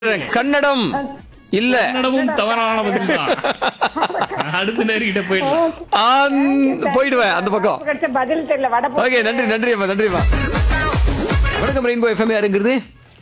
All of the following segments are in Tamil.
கன்னடம் இல்ல கன்னடமும் தவறான பதில் தான் அடுத்த நேர்கிட்ட போயிடலாம் ஆந்- போயிடுவேன் அந்த பக்கம் கிடைச்ச பதில் தெரியல வட ஓகே நன்றி நன்றி அம்மா நன்றி அம்மா வணக்கம் ரெயின்போ எஃப்எம் யாருங்கிறது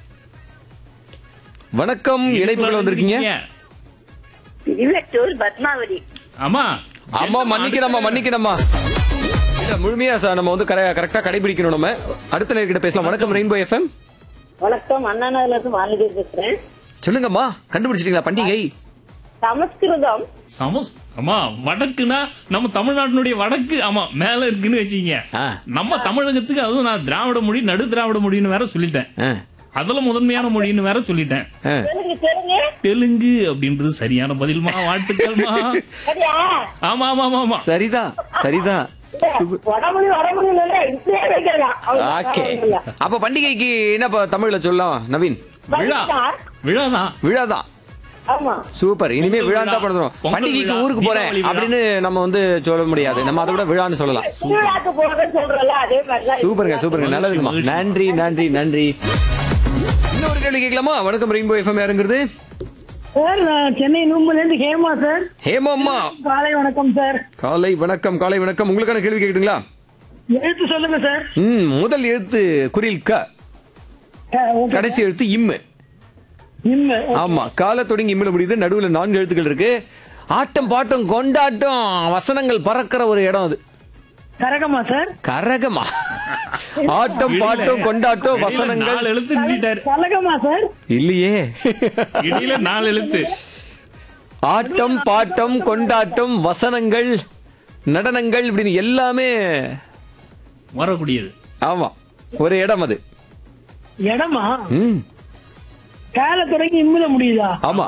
வணக்கம் இணைப்புகள் வந்திருக்கீங்க திருவெட்டூர் பத்மாவதி ஆமா அம்மா மன்னிக்கணும்மா மன்னிக்கணும்மா இல்ல முழுமையா சார் நம்ம வந்து கரெக்டா கடைபிடிக்கணும் நம்ம அடுத்த நேர்கிட்ட பேசலாம் வணக்கம் ரெயின்போ எஃப்எம் வணக்கம் அண்ணா நகர்ல இருந்து மாலதி பேசுறேன் சொல்லுங்கம்மா கண்டுபிடிச்சிட்டீங்களா பண்டிகை சமஸ்கிருதம் சமஸ் ஆமா வடக்குனா நம்ம தமிழ்நாட்டினுடைய வடக்கு ஆமா மேல இருக்குன்னு வச்சீங்க ஆ. நம்ம தமிழகத்துக்கு அதுவும் நான் திராவிட மொழி நடு திராவிட மொழின்னு வேற சொல்லிட்டேன் ஆ, அதுல முதன்மையான மொழின்னு வேற சொல்லிட்டேன் ஆ. தெலுங்கு தெலுங்கு தெலுங்கு அப்படின்றது சரியான பதில்மா வாழ்த்துக்கள்மா சரியா ஆமா ஆமா ஆமா ஆமா சரிதான் சரிதான் வடமொழி வடமொழி இல்ல இப்படியே வைக்கலாம் ஓகே அப்ப பண்டிகைக்கு என்ன ப- தமிழ்ல சொல்லலாம் நவீன் விழா விழாதான் விழாதான் ஆமா சூப்பர் இனிமே பொங்கல் விழா தான் விழா, படுத்துறோம் பொங்கல் பண்டிகைக்கு விழா, ஊருக்கு போறேன் தீபாவளி விழா. அப்படின்னு நம்ம வந்து சொல்ல முடியாது நம்ம அதை விட விழான்னு சொல்லலாம் திருவிழாக்கு போறதுன்னு சொல்றல அதே மாதிரிதான் சூப்பருங்க சூப்பருங்க நல்லதுங்கம்மா மகிழ்ச்சி. நன்றி நன்றி நன்றி இன்னொரு கேள்வி கேட்கலாமா வணக்கம் ரெயின்போ எஃப்எம் யாருங்கிறது சார் நான் சென்னை நூம்புல இருந்து ஹேமா சார் ஹேமம்மா காலை வணக்கம் சார் காலை வணக்கம் காலை வணக்கம் உங்களுக்கான கேள்வி கேட்குதுங்களா எழுத்து சொல்லுங்க சார் ம் முதல் எழுத்து குறில் க அஹ், ஓகே. கடைசி எழுத்து இம்மு இம்மு. ஆமா கால தொடங்கி இம்முல முடியுது நடுவுல நான்கு எழுத்துக்கள் இருக்கு ஆட்டம் பாட்டம் கொண்டாட்டம் வசனங்கள் பறக்கிற ஒரு இடம் அது கரகமா சார் கரகமா ஆட்டம் பாட்டம் கொண்டாட்டம் இடையில வசனங்கள் நாலு எழுத்து நின்னுட்டாரு கலகமா சார் இல்லையே இடையில நாலு எழுத்து ஆட்டம் பாட்டம் கொண்டாட்டம் வசனங்கள் நடனங்கள் இப்படின்னு எல்லாமே வரக்கூடியது ஆமா ஒரு இடம் அது இடமா ம் கால தொடங்கி இம்முல முடியுதா ஆமா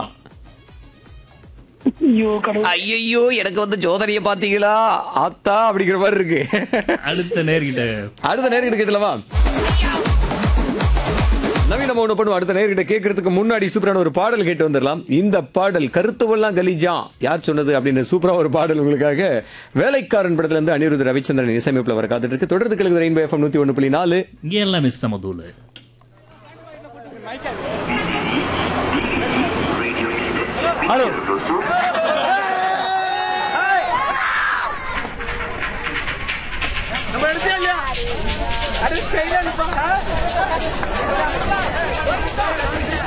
ஐயோ கடவுள் ஐயோ எனக்கு வந்து ஜோதனைய பாத்தீங்களா ஆத்தா அப்படிங்கிற மாதிரி இருக்கு அடுத்த நேர்கிட்ட அடுத்த நேர்கிட்ட கேட்டலவா நவீன ஒண்ணு பண்ணுவோம் அடுத்த நேர்கிட்ட கேட்கறதுக்கு முன்னாடி சூப்பரான ஒரு பாடல் கேட்டு வந்துடலாம் இந்த பாடல் கருத்துவெல்லாம் கலீஜா யார் சொன்னது அப்படின்னு சூப்பரா ஒரு பாடல் உங்களுக்காக வேலைக்காரன் படத்துல இருந்து அனிருத் ரவிச்சந்திரன் இசையமைப்புல வர காத்துட்டு இருக்கு தொடர்ந்து கலந்து ரெயின்போ எஃப்எம் நூத்தி ஒண்ணு புள்ளி நாலு இங்க எல்லாம் மிஸ் சமதூள் ஹலோ நம்ம எடுத்தே இல்லையா அது ஸ்டைலா நிப்பாங்க